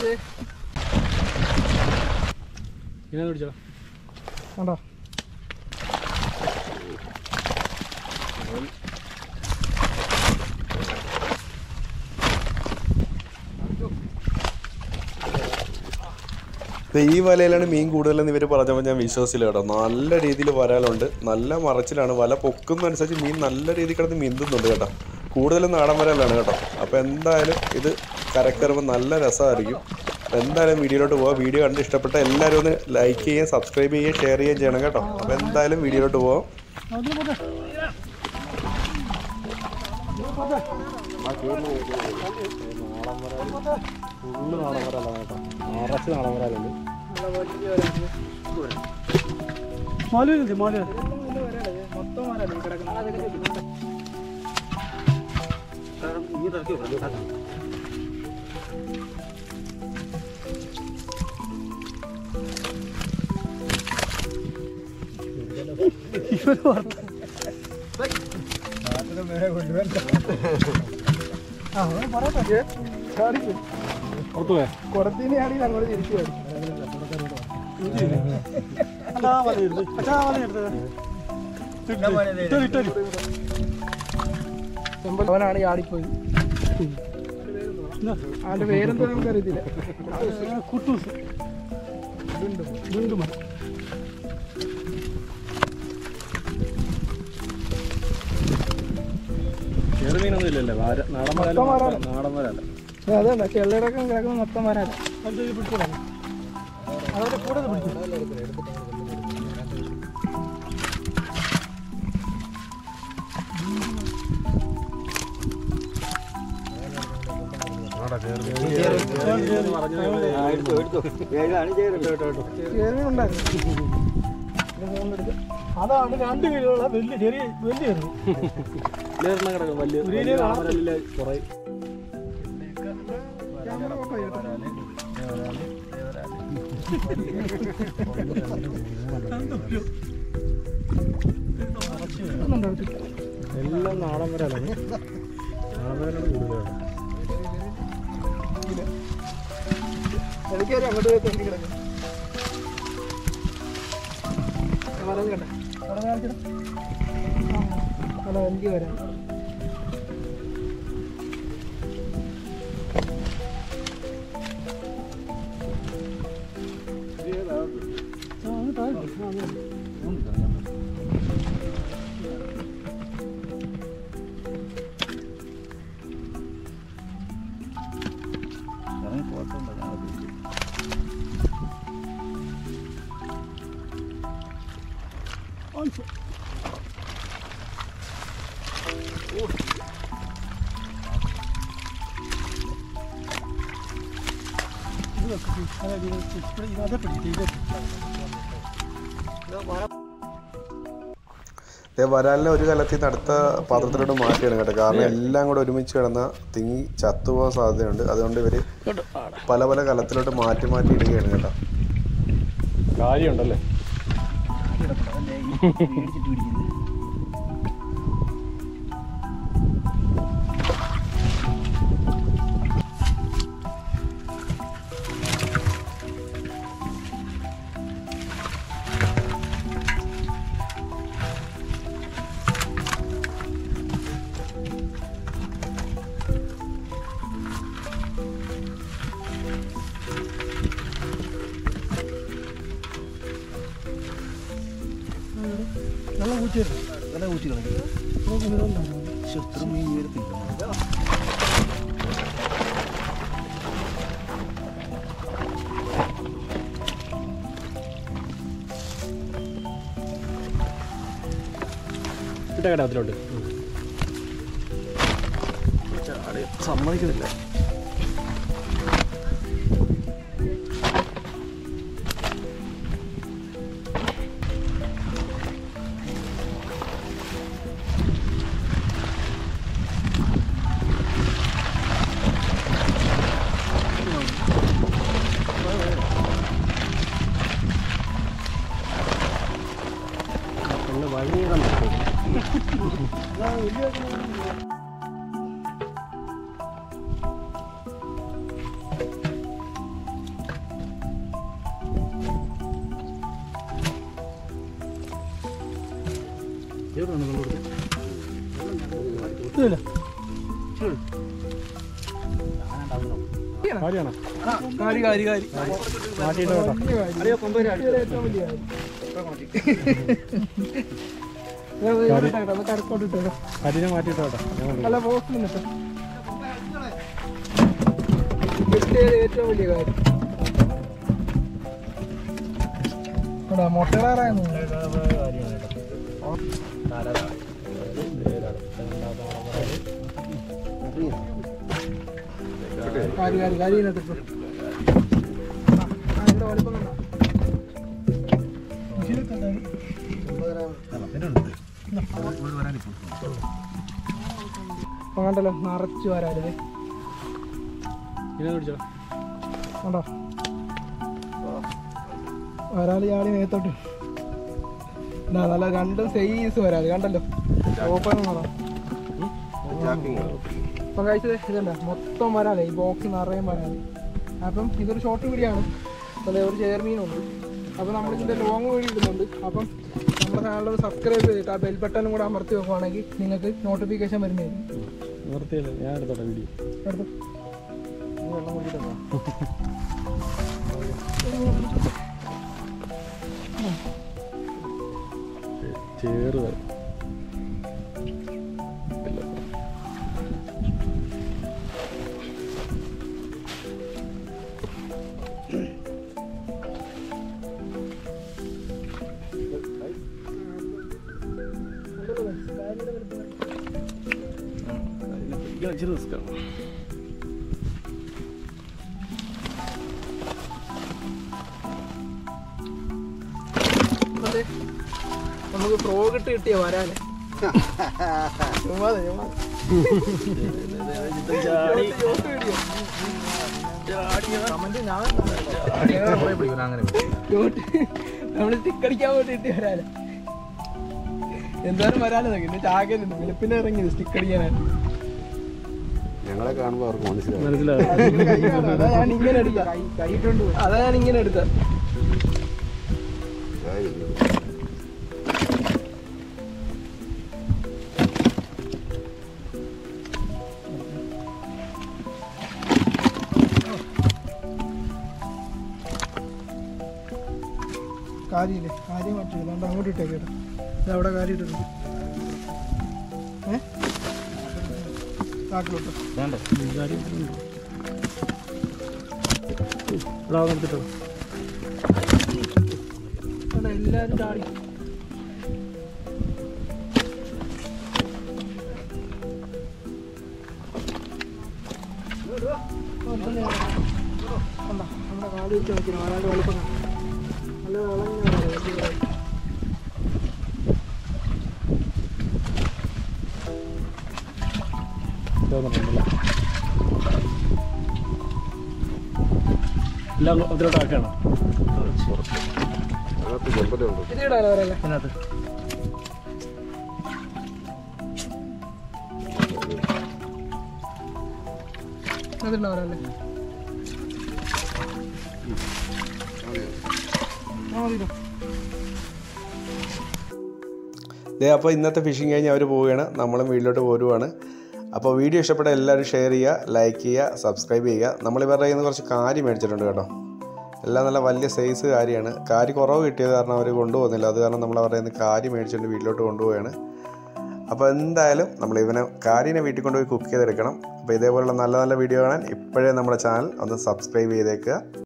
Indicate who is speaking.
Speaker 1: ഇങ്ങനെ പിടിച്ചോ
Speaker 2: കണ്ടോ
Speaker 3: ദേ ഈ വലയിലാണ് മീൻ കൂടുതലെന്ന് ഇവർ പറഞ്ഞപ്പോൾ ഞാൻ വിശ്വസിച്ചില്ല കേട്ടോ നല്ല രീതിയിൽ വരാലുണ്ട് നല്ല മറച്ചിലാണ് വല പൊക്കുന്നതനുസരിച്ച് മീൻ നല്ല രീതിയിൽ കിടന്ന് മിന്തുന്നുണ്ട് കേട്ടോ കൂടുതലും നാടൻ വരലാണ് കേട്ടോ അപ്പോൾ എന്തായാലും ഇത് കരക്കയറുമ്പോൾ നല്ല രസമായിരിക്കും അപ്പോൾ എന്തായാലും വീഡിയോയിലോട്ട് പോവാം വീഡിയോ കണ്ട് ഇഷ്ടപ്പെട്ട എല്ലാവരും ഒന്ന് ലൈക്ക് ചെയ്യുകയും സബ്സ്ക്രൈബ് ചെയ്യുകയും ഷെയർ ചെയ്യുകയും ചെയ്യണം കേട്ടോ അപ്പോൾ എന്തായാലും വീഡിയോയിലോട്ട് പോവാം
Speaker 1: ഫുള്ള് നാടൻ വരാലാണ് കേട്ടോ നിറച്ച് നാടൻ വരാലുണ്ട് മാലൂരുണ്ട് മാലൂർ
Speaker 2: മൊത്തം വരാല്ലേ കിടക്കുന്നത് ആ അവൻ പറയട്ടെ ചാടിക്കും
Speaker 1: പുറത്തു പോയാ
Speaker 2: കുടത്തിന് ആണെങ്കിൽ അങ്ങോട്ട് തിരിച്ചു വരും അവനാണ് ചാടിപ്പോയി അവന്റെ പേരെന്തോ നമുക്ക് അറിയത്തില്ല കുട്ടൂസ്
Speaker 1: ചെറുമീനൊന്നും ഇല്ലല്ലേ വാര- നാടൻ
Speaker 2: മൊത്തം
Speaker 1: വരാല
Speaker 2: വരാലാ.
Speaker 1: നാടൻ വരാല
Speaker 2: അതല്ല ചെള്ളടക്കം കിടക്കുന്ന മൊത്തം വരാല അവരുടെ കൂടെ പിടിച്ചു അതാണ് രണ്ട് കിലോയുള്ള വലിയ ചെറിയ വലിയ
Speaker 1: ഇല്ലെണ്ണം കിടക്കും വലിയ വലിയ നാടൻ വരാലില് കുറേ എല്ലാം നാടൻ വരാലാണ് നാടൻ വരാലാണ് കൂടുതലാണ്
Speaker 2: എനിക്കൊരു അങ്ങോട്ട് പോയി തെണ്ടി കിടക്കും വരാൻ കണ്ട വരാൻ കാണിച്ചിടാം ഹലോ എനിക്ക് വരാം
Speaker 3: ദേ വരാലിനെ ഒരു കലത്തിൽ നിന്ന് അടുത്ത പാത്രത്തിലോട്ട് മാറ്റിയാണ് കേട്ടോ കാരണം എല്ലാം കൂടെ ഒരുമിച്ച് കിടന്ന തിങ്ങി ചത്തുപോകാൻ സാധ്യതയുണ്ട് അതുകൊണ്ട് ഇവർ പല പല കലത്തിലോട്ട് മാറ്റി മാറ്റി ഇടുകയാണ് കേട്ടോ
Speaker 1: കാര്യമുണ്ടല്ലേ
Speaker 2: നല്ല ഊറ്റിയായിരുന്നു
Speaker 1: ഇട്ടേക്കട്ടെ അതിലോട്ട് സമ്മതിക്കുന്നില്ല പിന്നെ വഴി കണ്ടിട്ട്
Speaker 2: ഇല്ല
Speaker 1: കാര്യമാണോ
Speaker 2: കാരി കാരി കാരി
Speaker 1: മാറ്റിയിട്ട് കേട്ടോ
Speaker 2: ഏറ്റവും വലിയ കാര്യം കരക്കോട്ട് ഇട്ടോ
Speaker 1: കരിനെ മാറ്റിയിട്ട് കേട്ടോ ഞങ്ങൾ
Speaker 2: നല്ല ബോക്സ് നിന്നിട്ട് കിട്ടിയത് ഏറ്റവും വലിയ കാര്യം എടാ മുട്ടകളാറായിരുന്നു കാരി കാരി കാരി ഇതിനകത്ത് ഇട്ടോ. ആ, ആ, ഇതിന്റെ വലിപ്പം കണ്ടോ? ഇതിലൊക്കെ ഉണ്ടായി. ഇപ്പൊ കണ്ടല്ലോ നിറച്ച് വരാല്ലേ
Speaker 1: ഇതിനെ പിടിച്ചോ
Speaker 2: കണ്ടോ വരാല് ചാടി നേത്തോട്ട് ഇതാ നല്ല രണ്ടും സൈസ് വരാല് കണ്ടല്ലോ ഓപ്പൺ പറ ഇപ്പം കഴിച്ചത് ഇതല്ല മൊത്തം വരാലേ ഈ ബോക്സ് നിറയും വരാല് അപ്പം ഇതൊരു ഷോർട്ട് വീഡിയോ ആണ് അപ്പോൾ ഒരു ചെയർമീനുണ്ട് അപ്പോൾ നമ്മളിതിൻ്റെ ലോങ് വീഡിയോ ഇടുന്നുണ്ട് അപ്പം നമ്മുടെ ചാനൽ സബ്സ്ക്രൈബ് ചെയ്തിട്ട് ആ ബെൽ ബട്ടണും കൂടെ അമർത്തി വെക്കുവാണെങ്കിൽ നിങ്ങൾക്ക് നോട്ടിഫിക്കേഷൻ വരുന്നതായിരിക്കും
Speaker 1: നിർത്തിയില്ല ഞാൻ എടുത്തോട്ടെ വീഡിയോ
Speaker 2: എടുത്തോ
Speaker 1: വെള്ളം കുടിച്ചിട്ടോ ചേറ് വരും ഇച്ചിരി റിസ്ക്കാണ്
Speaker 2: അതെ. നമുക്ക് ഫ്രോഗ് ഇട്ട് കിട്ടിയ വരാനെ ചുമ്മാതെ ചുമ്മാതെ
Speaker 1: ചാടി
Speaker 2: ചോട്ട് വീഡിയോ. ചോട്ട് നമ്മള് സ്റ്റിക്കടിക്കാൻ വേണ്ടി കിട്ടിയ വരാനെ എന്തായാലും വരാനെ പിന്നെ ചാകലുണ്ട് വെളുപ്പിനെ ഇറങ്ങിയത് സ്റ്റിക്കടിക്കാനാണ്
Speaker 4: ഞങ്ങളെ കാണുമ്പോൾ അവർക്ക് മനസ്സിലാവും
Speaker 1: മനസ്സിലാവും
Speaker 2: അതാ ഞാൻ ഇങ്ങനെ എടുത്ത അതാ ഞാൻ ഇങ്ങനെ എടുത്ത കാര്യമില്ലേ കാര്യം മാറ്റി അതുകൊണ്ട് അങ്ങോട്ട് ഇട്ടേക്കേട്ടോ ഇത് അവിടെ കാര്യം ഇട്ടിട്ടുണ്ട് ഏ കാട്ടിലോട്ടോ
Speaker 1: വേണ്ട കാര്യം ഇവിടെ നിർത്തിട്ടോ
Speaker 2: അവിടെ എല്ലാവരും ചാടി കണ്ടോ നമ്മുടെ കാട് വെച്ച് നോക്കിയാണ് ഒരാളുടെ വലുപ്പം കണ്ടോ? നല്ല വിളഞ്ഞ വലിയ
Speaker 1: തോന്നുന്നുണ്ടല്ലേ എല്ലാം അതിലോട്ട് ആക്കണം
Speaker 4: അതിനകത്ത് ചെമ്പലുണ്ട്
Speaker 2: ഇത് ഇടാലോ അവരല്ലേ
Speaker 1: അതിനകത്ത്
Speaker 2: അതിണ്ടോ അവരല്ലേ ആ മതിട്ടോ
Speaker 3: ദേ അപ്പോൾ ഇന്നത്തെ ഫിഷിംഗ് കഴിഞ്ഞ് അവർ പോവുകയാണ് നമ്മളും വീട്ടിലോട്ട് പോരുവാണ് അപ്പോൾ വീഡിയോ ഇഷ്ടപ്പെട്ട എല്ലാവരും ഷെയർ ചെയ്യുക ലൈക്ക് ചെയ്യുക സബ്സ്ക്രൈബ് ചെയ്യുക നമ്മൾ ഇവരുടെ കയ്യിൽ നിന്ന് കുറച്ച് കാരി മേടിച്ചിട്ടുണ്ട് കേട്ടോ എല്ലാം നല്ല വലിയ സൈസ് കാര്യമാണ് കാരി കുറവ് കിട്ടിയത് കാരണം അവർ കൊണ്ടുപോകുന്നില്ല അത് കാരണം നമ്മൾ അവരുടെ കയ്യിൽ നിന്ന് കാരി മേടിച്ചിട്ട് വീട്ടിലോട്ട് കൊണ്ടുപോവുകയാണ് അപ്പോൾ എന്തായാലും നമ്മൾ ഇവനെ കാരിനെ വീട്ടിൽ കൊണ്ടുപോയി കുക്ക് ചെയ്തെടുക്കണം അപ്പോൾ ഇതേപോലുള്ള നല്ല നല്ല വീഡിയോ കാണാൻ ഇപ്പോഴേ നമ്മുടെ ചാനൽ ഒന്ന് സബ്സ്ക്രൈബ് ചെയ്തേക്കുക